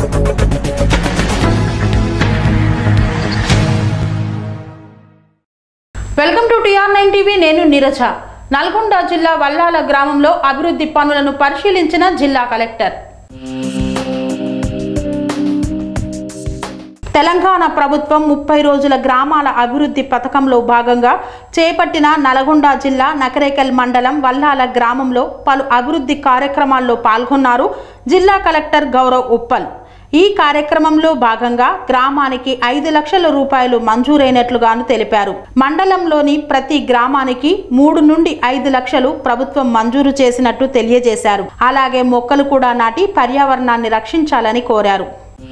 Welcome to TR nine TV నేను నీరజ నల్గొండ జిల్లా వల్లాల గ్రామంలో అభివృద్ధి పనులను పరిశీలించిన జిల్లా కలెక్టర్ తెలంగాణ ప్రభుత్వం ముప్పై రోజుల గ్రామాల అభివృద్ధి పథకంలో భాగంగా చేపట్టిన నల్గొండ జిల్లా నకరేకల్ మండలం వల్లాల గ్రామంలో పలు అభివృద్ధి కార్యక్రమాల్లో పాల్గొన్నారు జిల్లా కలెక్టర్ గౌరవ్ ఉప్పల్ ఈ కార్యక్రమంలో భాగంగా గ్రామానికి ఐదు లక్షల రూపాయలు మంజూరైనట్లుగాను తెలిపారు మండలంలోని ప్రతి గ్రామానికి మూడు నుండి ఐదు లక్షలు ప్రభుత్వం మంజూరు చేసినట్టు తెలియజేశారు అలాగే మొక్కలు కూడా నాటి పర్యావరణాన్ని రక్షించాలని కోరారు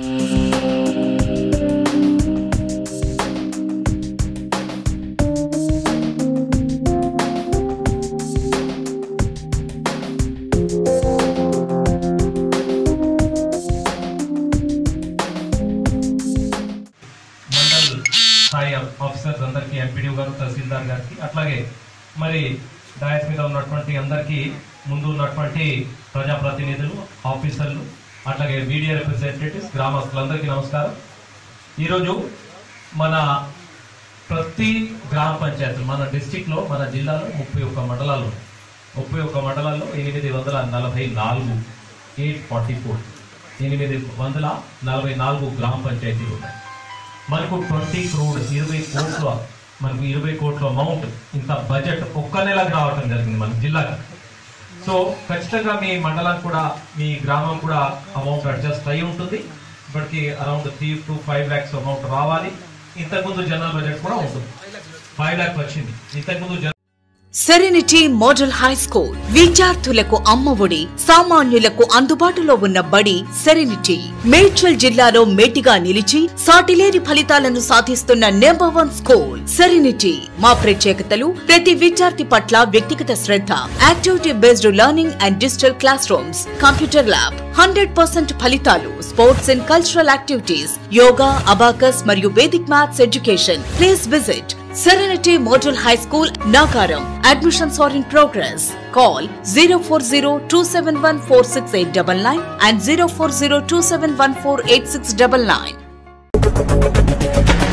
మండల్ స్థాయి ఆఫీసర్స్ అందరికీ ఎంపీడీ గారు తహసీల్దార్ గారికి అట్లాగే మరి డయస్ మీద ఉన్నటువంటి అందరికీ ముందు ఉన్నటువంటి ప్రజాప్రతినిధులు ఆఫీసర్లు అట్లాగే మీడియా రిప్రజెంటేటివ్స్ గ్రామస్తులందరికీ నమస్కారం ఈరోజు మన ప్రతి గ్రామ పంచాయతీ మన డిస్టిక్లో మన జిల్లాలో ముప్పై ఒక్క మండలాలు ఉన్నాయి. ముప్పై ఒక్క మండలాల్లో ఎనిమిది వందల నలభై నాలుగు ఎయిట్ ఫార్టీ ఫోర్ ఎనిమిది వందల నలభై నాలుగు గ్రామ పంచాయతీలు ఉన్నాయి మనకు ట్వంటీ క్రోడ్ ఇరవై కోట్ల మనకు ఇరవై కోట్ల అమౌంట్ ఇంత బడ్జెట్ ఒక్క నెలకు రావటం జరిగింది మన జిల్లాకి సో ఖచ్చితంగా మీ మండలానికి కూడా మీ గ్రామం కూడా అమౌంట్ అడ్జస్ట్ అయి ఉంటుంది ఇప్పటికి around three to five lakhs amount రావాలి ఇంతకుముందు జనరల్ బడ్జెట్ కూడా ఉంటుంది ఫైవ్ ల్యాక్స్ వచ్చింది ఇంతకుముందు జన- సెరెనిటీ మోడల్ హై స్కూల్ విద్యార్థులకు అమ్మఒడి సామాన్యులకు అందుబాటులో ఉన్న బడి సెరెనిటీ మేడ్చల్ జిల్లాలో మేటిగా నిలిచి సాటిలేని ఫలితాలను సాధిస్తున్న నెంబర్ వన్ స్కూల్ సెరెనిటీ మా ప్రత్యేకతలు ప్రతి విద్యార్థి పట్ల వ్యక్తిగత శ్రద్ధ activity based learning and digital classrooms computer lab hundred percent ఫలితాలు sports and cultural activities yoga abacus మరియు Vedic maths education please visit Serenity Model High School, Nagaram. Admissions are in progress. Call 040-271-46899 and 040-271-48699.